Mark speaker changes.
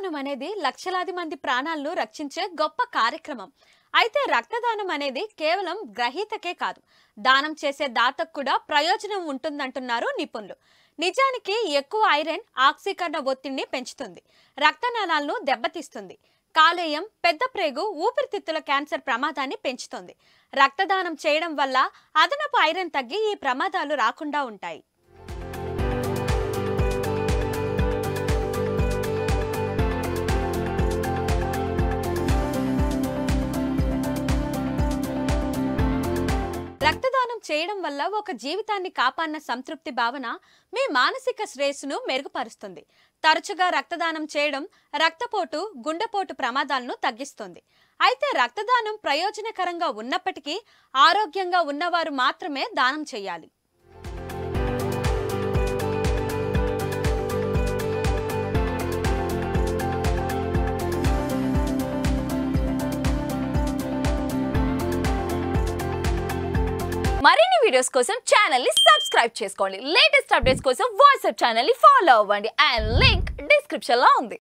Speaker 1: రక్తదానం అనేది లక్షలాది మంది ప్రాణాలను రక్షించే గొప్ప కార్యక్రమం అయితే రక్తదానం అనేది కేవలం గ్రహీతకే కాదు దానం చేసే దాతకు కూడా ప్రయోజనం ఉంటుందంటున్నారు నిపుణులు నిజానికి ఎక్కువ ఐరన్ ఆక్సీకరణ ఒత్తిడిని పెంచుతుంది రక్తనాళాలను దెబ్బతీస్తుంది కాలేయం పెద్ద ప్రేగు ఊపిరితిత్తుల క్యాన్సర్ ప్రమాదాన్ని పెంచుతుంది రక్తదానం చేయడం వల్ల అదనపు ఐరన్ తగ్గి ఈ ప్రమాదాలు రాకుండా ఉంటాయి రక్తదానం చేయడం వల్ల ఒక జీవితాన్ని కాపాడిన సంతృప్తి భావన మీ మానసిక శ్రేయస్సును మెరుగుపరుస్తుంది తరచుగా రక్తదానం చేయడం రక్తపోటు గుండెపోటు ప్రమాదాలను తగ్గిస్తుంది అయితే రక్తదానం ప్రయోజనకరంగా ఉన్నప్పటికీ ఆరోగ్యంగా ఉన్నవారు మాత్రమే దానం చేయాలి
Speaker 2: మరిన్ని వీడియోస్ కోసం ఛానల్ ని సబ్స్క్రైబ్ చేసుకోండి లేటెస్ట్ అప్డేట్స్ కోసం వాట్సాప్ ఛానల్ ని ఫాలో అవ్వండి అండ్ లింక్ డిస్క్రిప్షన్ లో ఉంది